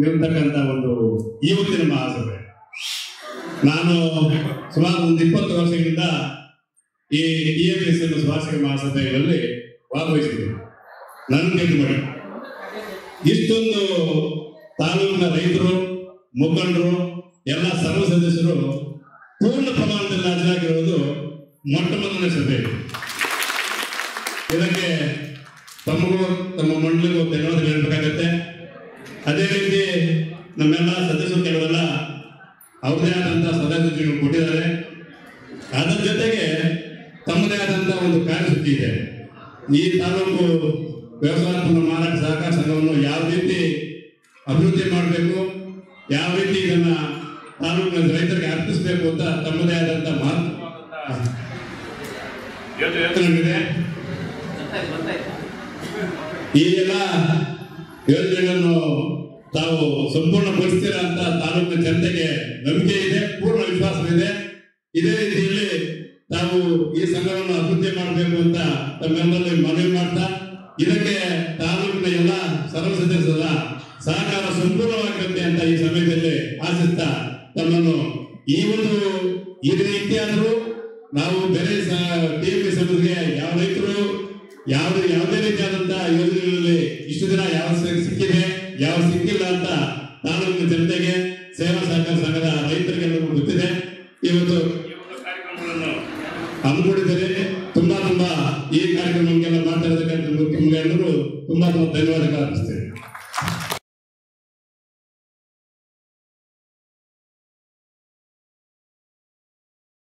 ನಿಲ್ತಕ್ಕಂಥ ಒಂದು ಇವತ್ತಿನ ಮಹಾಸಭೆ ನಾನು ಸುಮಾರು ಒಂದು ಇಪ್ಪತ್ತು ವರ್ಷಗಳಿಂದ ಈ ಇ ಎಂ ಎಸ್ ಎನ್ ವಾರ್ಷಿಕ ಮಹಾಸಭೆಗಳಲ್ಲಿ ಭಾಗವಹಿಸಿದ್ದೇನೆ ನನ್ನ ಕೇಳಿ ಮಾಡಿ ಇಷ್ಟೊಂದು ತಾಲೂಕಿನ ರೈತರು ಮುಖಂಡರು ಎಲ್ಲ ಸರ್ವ ಸದಸ್ಯರು ಪೂರ್ಣ ಪ್ರಮಾಣದಲ್ಲಿ ಹಾಜರಾಗಿರುವುದು ಮೊಟ್ಟ ಮೊದಲನೇ ಸಭೆ ಇದು. ಇದಕ್ಕೆ ತಮಗೂ ತಮ್ಮ ಮಂಡಳಿಗೂ ಧನ್ಯವಾದ ಹೇಳಬೇಕಾಗತ್ತೆ ಅದೇ ರೀತಿ ನಮ್ಮೆಲ್ಲ ಸದಸ್ಯರು ಕೆಲವೆಲ್ಲ ಅವ್ರದೇ ಆದಂಥ ಸದಸ್ಯರು ಕೊಟ್ಟಿದ್ದಾರೆ ಅದರ ಜೊತೆಗೆ ತಮ್ಮದೇ ಆದಂಥ ಒಂದು ಕಾರ್ಯಸೂಚಿ ಇದೆ ಈ ತಾಲೂಕು ವ್ಯವಸಾಯೋತ್ಪನ್ನ ಮಾರಾಟ ಸಹಕಾರ ಸಂಘವನ್ನು ಯಾವ ರೀತಿ ಅಭಿವೃದ್ಧಿ ಮಾಡಬೇಕು ಯಾವ ರೀತಿ ಇದನ್ನ ತಾಲೂಕಿನ ರೈತರಿಗೆ ಅರ್ಪಿಸಬೇಕು ಅಂತ ತಮ್ಮದೇ ಆದಂಥ ಮಹತ್ವವಾದಂಥ ಯೋಜನೆಗಳಿದೆ ಈ ಎಲ್ಲ ಯೋಜನೆಗಳನ್ನು ತಾವು ಸಂಪೂರ್ಣಗೊಳಿಸ್ತೀರಾ ಅಂತ ತಾಲೂಕಿನ ಜನತೆಗೆ ನಂಬಿಕೆ ಇದೆ ಪೂರ್ಣ ವಿಶ್ವಾಸವಿದೆ ಇದೇ ರೀತಿಯಲ್ಲಿ ತಾವು ಈ ಸಂಘವನ್ನು ಅಭಿವೃದ್ಧಿ ಮಾಡಬೇಕು ಅಂತ ತಮ್ಮೆಲ್ಲರಲ್ಲಿ ಮನವಿ ಮಾಡ್ತಾ ಇದಕ್ಕೆ ತಾಲೂಕಿನ ಎಲ್ಲ ಸರ್ವ ಸದಸ್ಯರ ಸಹಕಾರ ಸಂಪೂರ್ಣವಾಗಿರುತ್ತೆ ಅಂತ ಈ ಸಮಯದಲ್ಲಿ ಆಶಿಸ್ತಾ ತಮ್ಮನ್ನು ಈ ಒಂದು ಈ ರೀತಿ ಆದರೂ ನಾವು ಬೇರೆ ಟಿ ಎಂ ಸಮಸ್ಯೆಗೆ ಯಾವ ರೈತರು ಯಾವ ಯಾವುದೇ ರೀತಿಯಾದಂತಹ ಯೋಜನೆಗಳಲ್ಲಿ ಇಷ್ಟು ದಿನ ಯಾವ ಸಿ- ಸಿಕ್ಕಿದೆ ಯಾವ ಸಿಕ್ಕಿಲ್ಲ ಅಂತ ತಾಲೂಕಿನ ಜನತೆಗೆ ಸೇವಾ ಸಹಕಾರ ಸಂಘದ ರೈತರಿಗೆಲ್ಲರಿಗೂ ಗೊತ್ತಿದೆ ಇವತ್ತು ಈ ಒಂದು ಕಾರ್ಯಕ್ರಮಗಳನ್ನು ಹಮ್ಮಿಕೊಂಡಿದ್ದಾರೆ ತುಂಬಾ ತುಂಬಾ ಈ ಕಾರ್ಯಕ್ರಮಕ್ಕೆಲ್ಲ ಮಾತಾಡೋದಕ್ಕೆ ನಿಮ್ಗೆ ಎಲ್ಲರೂ ತುಂಬಾ ತುಂಬಾ ಧನ್ಯವಾದಗಳು ಅರ್ಪಿಸ್ತೇನೆ